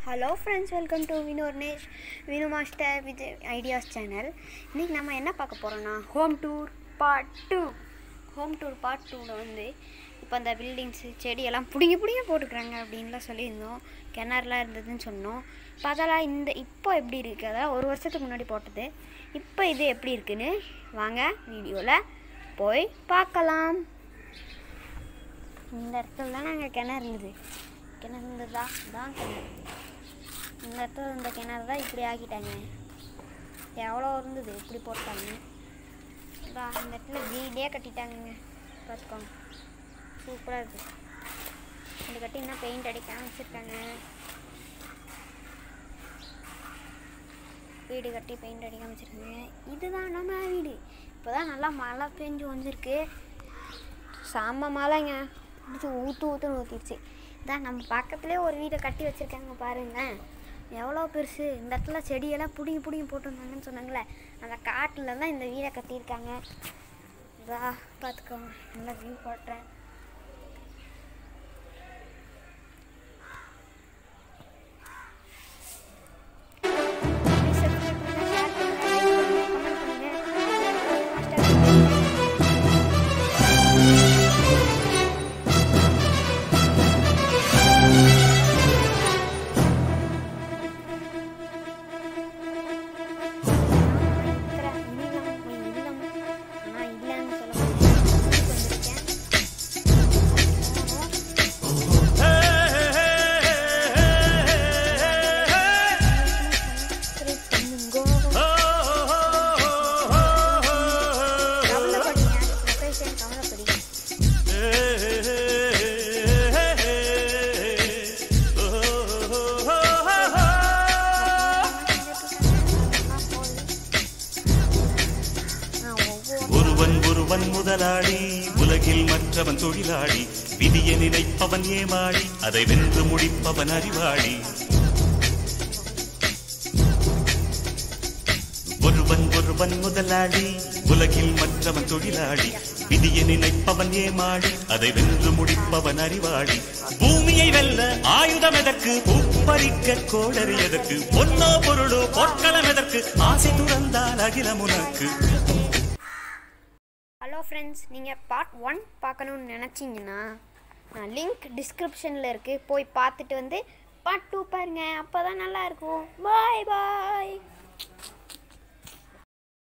Hello friends welcome to Vinu நேஷ் Vinu master with ideas channel இன்றைக்கி நம்ம என்ன பார்க்க போகிறோம்னா home tour part two home tour part டூவில் வந்து இப்போ அந்த பில்டிங்ஸு செடியெல்லாம் பிடிங்கி பிடிங்கி போட்டுக்கிறாங்க அப்படின்லாம் சொல்லியிருந்தோம் கிணறுலாம் இருந்ததுன்னு சொன்னோம் இப்போ அதெல்லாம் இந்த இப்போ எப்படி இருக்குது அதெல்லாம் ஒரு வருஷத்துக்கு முன்னாடி போட்டது இப்போ இது எப்படி இருக்குன்னு வாங்க வீடியோவில் போய் பார்க்கலாம் இந்த இடத்துல தான் நாங்கள் கிணறு இருந்தது கிணறு இருந்ததா தான் கிணறு இந்த இடத்துல இந்த கிணறு தான் இப்படி ஆக்கிட்டாங்க எவ்வளோ இருந்தது இப்படி போட்டாங்க இதான் இந்த இடத்துல வீடே கட்டிட்டாங்கங்க பார்த்துக்கோங்க சூப்பராக இருக்குது இது கட்டி இன்னும் பெயிண்ட் அடிக்காம வச்சுருக்காங்க வீடு கட்டி பெயிண்ட் அடிக்காம வச்சுருக்காங்க இதுதான் நம்ம வீடு இப்போ தான் நல்லா மழை பெஞ்சு வந்துருக்கு செம்ம மழைங்க இது ஊற்று ஊற்றுன்னு ஊற்றிடுச்சு இதான் நம்ம பக்கத்துலேயே ஒரு வீடை கட்டி வச்சுருக்காங்க பாருங்க எவ்வளோ பெருசு இந்த இடத்துல செடியெல்லாம் பிடிங்கி பிடிங்கி போட்டிருந்தாங்கன்னு சொன்னாங்களே அந்த காட்டில் தான் இந்த வீடை கட்டியிருக்காங்க இதா பார்த்துக்கோங்க நல்லா வியூ போட்டுறேன் subscribe பண்ணுங்க, share பண்ணுங்க, like பண்ணுங்க, comment பண்ணுங்க. இருக்கிற இல்லம் போய் இல்லம் ஆனால் இல்லைன்னு சொல்ல வந்திருக்கேன் Subscribe பண்ணுங்கோ. கவலைப்படிங்க. location கவலைப்படி. ஆ, ஒவ்வொரு ஒருவன் ஒருவன் முதலாளி உலகில் மற்றவன் தொழிலாளி விதியை நினைப்பவன் ஏமாளி அதை வென்று முடிப்பவன் அறிவாளி ஒருவன் ஒருவன் முதலாளி உலகில் மற்றவன் தொழிலாளி விதியை நினைப்பவன் ஏமாளி அதை வென்று முடிப்பவன் அறிவாளி பூமியை வெல்ல ஆயுதம் எதற்கு பூப்பறிக்க கோடரி எதற்கு பொன்னோ பொருளோ பொற்களம் எதற்கு ஆசை துறந்தால் அகிலம் உனக்கு ஹலோ ஃப்ரெண்ட்ஸ் நீங்கள் பார்ட் ஒன் பார்க்கணுன்னு நினச்சிங்கன்னா நான் லிங்க் டிஸ்கிரிப்ஷனில் இருக்குது போய் பார்த்துட்டு வந்து பார்ட் டூ பாருங்கள் அப்போ தான் நல்லாயிருக்கும் பாய் பாய்